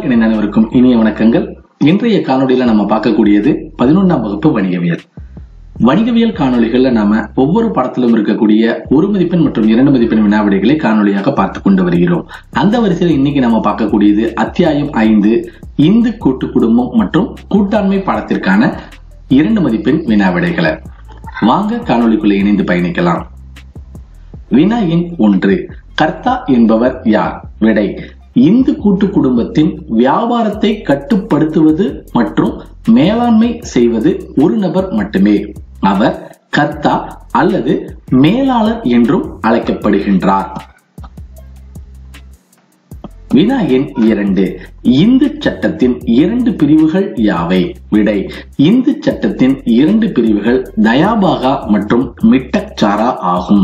தமிழால் இணைந்த அனைவருக்கும் இனிய வணக்கங்கள் இன்றைய காணொளியில நம்ம பார்க்கக்கூடியது பதினொன்றாம் வகுப்பு வணிகவியல் வணிகவியல் காணொளிகள்ல நாம ஒவ்வொரு படத்திலும் இருக்கக்கூடிய ஒரு மதிப்பெண் மற்றும் இரண்டு மதிப்பெண் வினாவிடைகளை காணொளியாக பார்த்து கொண்டு வருகிறோம் அந்த வரிசையில் இன்னைக்கு நம்ம பார்க்கக்கூடியது அத்தியாயம் ஐந்து இந்து கூட்டு குடும்பம் மற்றும் கூட்டாண்மை பாடத்திற்கான இரண்டு மதிப்பெண் வினாவிடைகளை வாங்க காணொளிக்குள்ள இணைந்து பயணிக்கலாம் வினா எண் ஒன்று கர்த்தா என்பவர் யார் விடை இந்து கூட்டு குடும்பத்தின் வியாபாரத்தை கட்டுப்படுத்துவது மற்றும் மேலாண்மை செய்வது ஒரு நபர் மட்டுமே அவர் கர்த்தா அல்லது மேலாளர் என்றும் அழைக்கப்படுகின்றார் வினா எண் இரண்டு இந்து சட்டத்தின் இரண்டு பிரிவுகள் யாவை விடை இந்து சட்டத்தின் இரண்டு பிரிவுகள் தயாபாகா மற்றும் மிட்டச்சாரா ஆகும்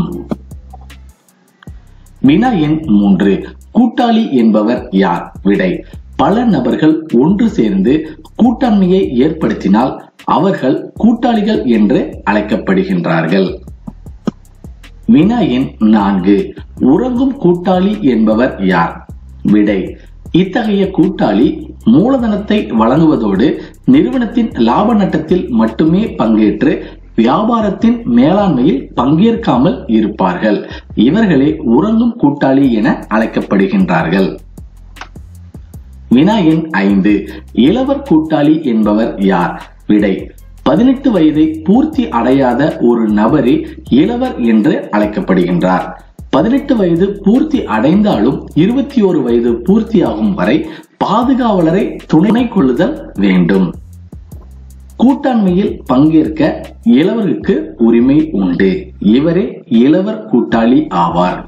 வினா எண் மூன்று கூட்டாளி என்பவர் யார் விடை பல நபர்கள் ஒன்று சேர்ந்து கூட்டாண்மையை ஏற்படுத்தினால் அவர்கள் கூட்டாளிகள் என்று அழைக்கப்படுகின்றார்கள் வினா எண் நான்கு உறங்கும் கூட்டாளி என்பவர் யார் விடை இத்தகைய கூட்டாளி மூலதனத்தை வழங்குவதோடு நிறுவனத்தின் லாப நட்டத்தில் மட்டுமே பங்கேற்று வியாபாரத்தின் மேலாண்மையில் பங்கேற்காமல் இருப்பார்கள் இவர்களே உறங்கும் கூட்டாளி என அழைக்கப்படுகின்றார்கள் வினா எண் ஐந்து இளவர் கூட்டாளி என்பவர் யார் விடை பதினெட்டு வயதை பூர்த்தி அடையாத ஒரு நபரே இளவர் என்று அழைக்கப்படுகின்றார் பதினெட்டு வயது பூர்த்தி அடைந்தாலும் இருபத்தி ஒரு வயது பூர்த்தியாகும் வரை பாதுகாவலரை துணை கொள்ளுதல் வேண்டும் கூட்டாண்மையில் பங்கேற்க இளவருக்கு உரிமை உண்டு இவரே இளவர் கூட்டாளி ஆவார்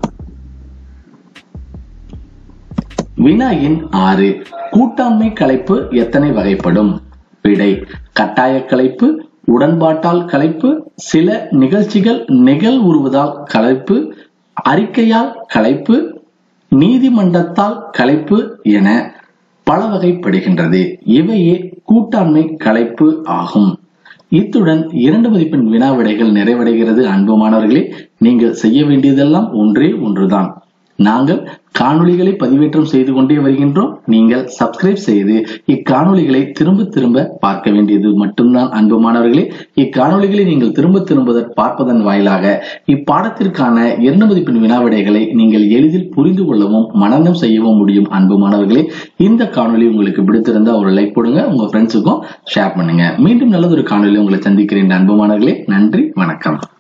வினா எண் ஆறு கூட்டாண்மை கலைப்பு எத்தனை வகைப்படும் விடை கட்டாய கலைப்பு உடன்பாட்டால் கலைப்பு சில நிகழ்ச்சிகள் நிகழ்வுறுவதால் கலைப்பு அறிக்கையால் கலைப்பு நீதிமன்றத்தால் கலைப்பு என பல வகைப்படுகின்றது இவையே கூட்டாண்மை கலைப்பு ஆகும் இத்துடன் இரண்டு மதிப்பெண் வினாவிடைகள் நிறைவடைகிறது அன்பு மாணவர்களே நீங்கள் செய்ய வேண்டியதெல்லாம் ஒன்றே ஒன்றுதான் நாங்கள் காணொளிகளை பதிவேற்றம் செய்து கொண்டே வருகின்றோம் நீங்கள் சப்ஸ்கிரைப் செய்து இக்காணொளிகளை திரும்ப திரும்ப பார்க்க வேண்டியது மட்டும்தான் அன்பு மாணவர்களே இக்காணொளிகளை நீங்கள் திரும்ப திரும்ப பார்ப்பதன் வாயிலாக இப்பாடத்திற்கான இரண்டு மதிப்பெண் வினாவிடைகளை நீங்கள் எளிதில் புரிந்து கொள்ளவும் மனநம் செய்யவும் முடியும் அன்பு மாணவர்களே இந்த காணொளி உங்களுக்கு பிடித்திருந்தா ஒரு லைக் போடுங்க உங்க ஃப்ரெண்ட்ஸுக்கும் ஷேர் பண்ணுங்க மீண்டும் நல்லதொரு காணொளி உங்களை சந்திக்கிறேன் அன்பு மாணவர்களே நன்றி வணக்கம்